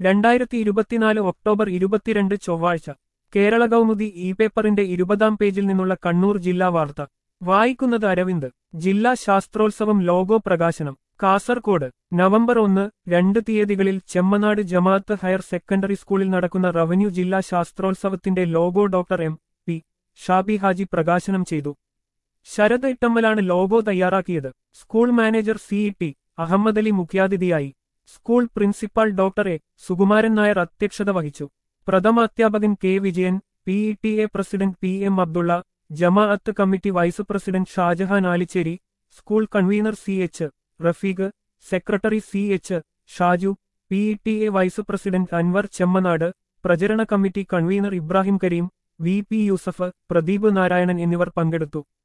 രണ്ടായിരത്തി ഇരുപത്തിനാല് ഒക്ടോബർ ഇരുപത്തിരണ്ട് ചൊവ്വാഴ്ച കേരള കൗമുദി ഇ പേപ്പറിന്റെ ഇരുപതാം പേജിൽ നിന്നുള്ള കണ്ണൂർ ജില്ലാ വാർത്ത വായിക്കുന്നത് അരവിന്ദ് ജില്ലാ ശാസ്ത്രോത്സവം ലോഗോ പ്രകാശനം കാസർകോട് നവംബർ ഒന്ന് രണ്ട് തീയതികളിൽ ചെമ്മനാട് ജമാഅത്ത് ഹയർ സെക്കൻഡറി സ്കൂളിൽ നടക്കുന്ന റവന്യൂ ജില്ലാ ശാസ്ത്രോത്സവത്തിന്റെ logo doctor M P Shabi Haji പ്രകാശനം ചെയ്തു ശരത് ഇട്ടമ്മലാണ് ലോഗോ തയ്യാറാക്കിയത് school manager C T Ahammed Ali മുഖ്യാതിഥിയായി school principal doctor A Sukumaran Nair അധ്യക്ഷത വഹിച്ചു പ്രഥമാധ്യാപകൻ K Vijayan P E T A president P M Abdulla ജമാഅത്ത് committee vice president Shajahan Alichery school convener C H Rafeeq secretary C H Shaju P E T A vice president Anwar Chemmanad പ്രചരണ committee convener Ibrahim Kareem V P Yusuf Pradeep Narayanan എന്നിവർ പങ്കെടുത്തു